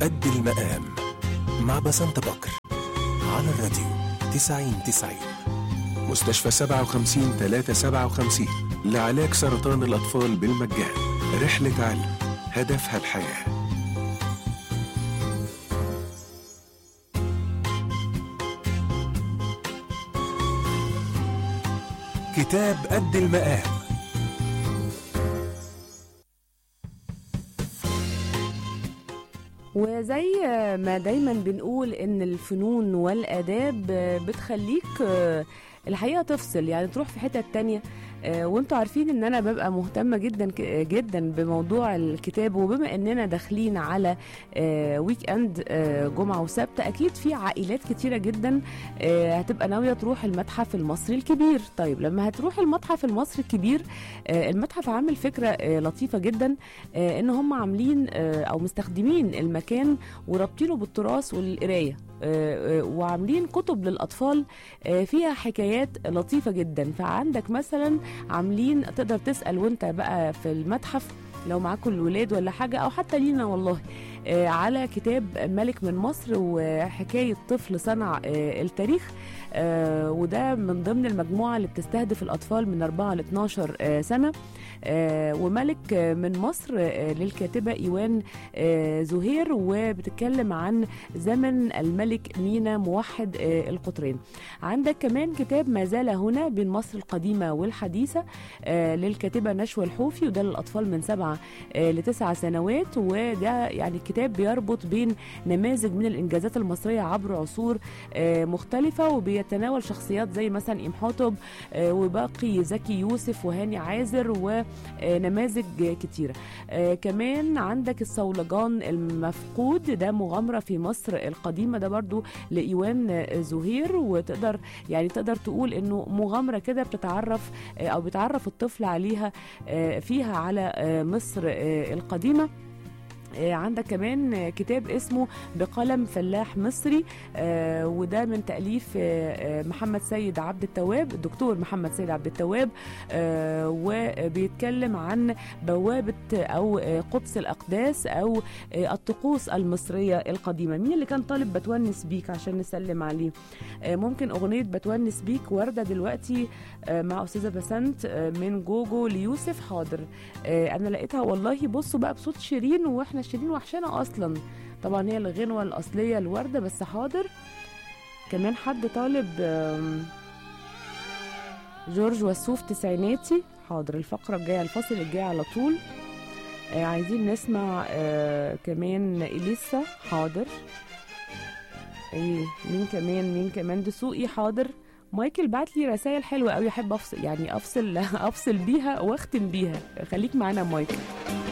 قد المقام مع بسنت بكر على الراديو 90 90 مستشفى 57 357 لعلاج سرطان الأطفال بالمجان رحلة علم هدفها الحياه كتاب قد المقام وزي ما دايما بنقول ان الفنون والاداب بتخليك الحقيقه تفصل يعني تروح في حته تانية وانتوا عارفين ان انا ببقى مهتمه جدا جدا بموضوع الكتاب وبما اننا داخلين على ويك اند جمعه وسبت اكيد في عائلات كتيره جدا هتبقى ناويه تروح المتحف المصري الكبير طيب لما هتروح المتحف المصري الكبير المتحف عامل فكره لطيفه جدا ان هم عاملين او مستخدمين المكان ورابطينه بالتراث والقرايه وعاملين كتب للاطفال فيها حكايات لطيفه جدا فعندك مثلا عاملين تقدر تسال وانت بقى في المتحف لو معاكم الولاد ولا حاجه او حتى لينا والله على كتاب ملك من مصر وحكايه طفل صنع التاريخ آه وده من ضمن المجموعة اللي بتستهدف الأطفال من 4 ل 12 آه سنة آه وملك من مصر للكاتبة إيوان زهير وبتتكلم عن زمن الملك مينا موحد القطرين عندك كمان كتاب ما زال هنا بين مصر القديمة والحديثة للكاتبة نشوى الحوفي وده للأطفال من 7 ل 9 سنوات وده يعني الكتاب بيربط بين نماذج من الإنجازات المصرية عبر عصور مختلفة وبي بيتناول شخصيات زي مثلا إمحاطب وباقي زكي يوسف وهاني عازر ونماذج كتيرة كمان عندك الصولجان المفقود ده مغامرة في مصر القديمة ده برضو لإيوان زهير وتقدر يعني تقدر تقول إنه مغامرة كده بتتعرف أو بتعرف الطفل عليها فيها على مصر القديمة عندك كمان كتاب اسمه بقلم فلاح مصري آه وده من تأليف آه محمد سيد عبد التواب الدكتور محمد سيد عبد التواب آه وبيتكلم عن بوابة أو قدس الأقداس أو الطقوس المصرية القديمة مين اللي كان طالب بتونس بيك عشان نسلم عليه ممكن أغنية بتونس بيك واردة دلوقتي مع أستاذة بسنت من جوجو ليوسف حاضر أنا لقيتها والله بصوا بقى بصوت شيرين وإحنا شيرين وحشانة أصلا طبعا هي الغنوة الأصلية الوردة بس حاضر كمان حد طالب جورج وسوف تسعيناتي حاضر الفقرة الجاية الفصل الجاي على طول آه عايزين نسمع آه كمان إليسا حاضر ايه مين كمان مين كمان دسوقي حاضر مايكل بعت لي رسائل حلوه قوي احب افصل يعني افصل افصل بيها واختم بيها خليك معانا مايكل